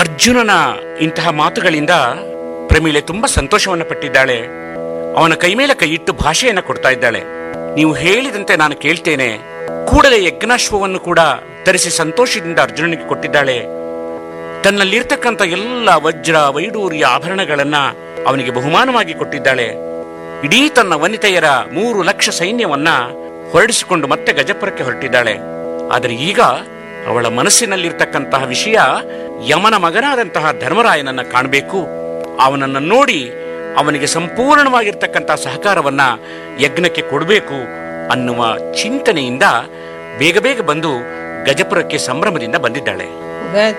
ಅರ್ಜುನನ ಇಂತಹ ಮಾತುಗಳಿಂದ ಪ್ರಮೀಳೆ ತುಂಬಾ ಸಂತೋಷವನ್ನು ಪಟ್ಟಿದ್ದಾಳೆ ಅವನ ಕೈ ಮೇಲೆ ಕೈ ಇಟ್ಟು ಭಾಷೆಯನ್ನ ಕೊಡ್ತಾ ಇದ್ದಾಳೆ ನೀವು ಹೇಳಿದಂತೆ ನಾನು ಕೇಳ್ತೇನೆ ಕೂಡಲೇ ಯಜ್ಞಾಶ್ವವನ್ನು ಕೂಡ ತರಿಸಿ ಸಂತೋಷದಿಂದ ಅರ್ಜುನನಿಗೆ ಕೊಟ್ಟಿದ್ದಾಳೆ ತನ್ನಲ್ಲಿರ್ತಕ್ಕಂಥ ಎಲ್ಲ ವಜ್ರ ವೈಡೂರ್ಯ ಆಭರಣಗಳನ್ನ ಅವನಿಗೆ ಬಹುಮಾನವಾಗಿ ಕೊಟ್ಟಿದ್ದಾಳೆ ಇಡೀ ತನ್ನ ವನಿತೆಯರ ಮೂರು ಲಕ್ಷ ಸೈನ್ಯವನ್ನ ಹೊರಡಿಸಿಕೊಂಡು ಮತ್ತೆ ಗಜಪುರಕ್ಕೆ ಹೊರಟಿದ್ದಾಳೆ ಆದರೆ ಈಗ ಅವಳ ಮನಸ್ಸಿನಲ್ಲಿರ್ತಕ್ಕಂತಹ ವಿಷಯ ಯಮನ ಮಗನಾದಂತಹ ಧರ್ಮರಾಯನನ್ನ ಕಾಣಬೇಕು ಅವನನ್ನ ನೋಡಿ ಅವನಿಗೆ ಸಂಪೂರ್ಣವಾಗಿರ್ತಕ್ಕಂತಹ ಸಹಕಾರವನ್ನ ಯಜ್ಞಕ್ಕೆ ಕೊಡಬೇಕು ಅನ್ನುವ ಚಿಂತನೆಯಿಂದ ಬೇಗ ಬೇಗ ಬಂದು ಗಜಪುರಕ್ಕೆ ಸಂಭ್ರಮದಿಂದ ಬಂದಿದ್ದಾಳೆ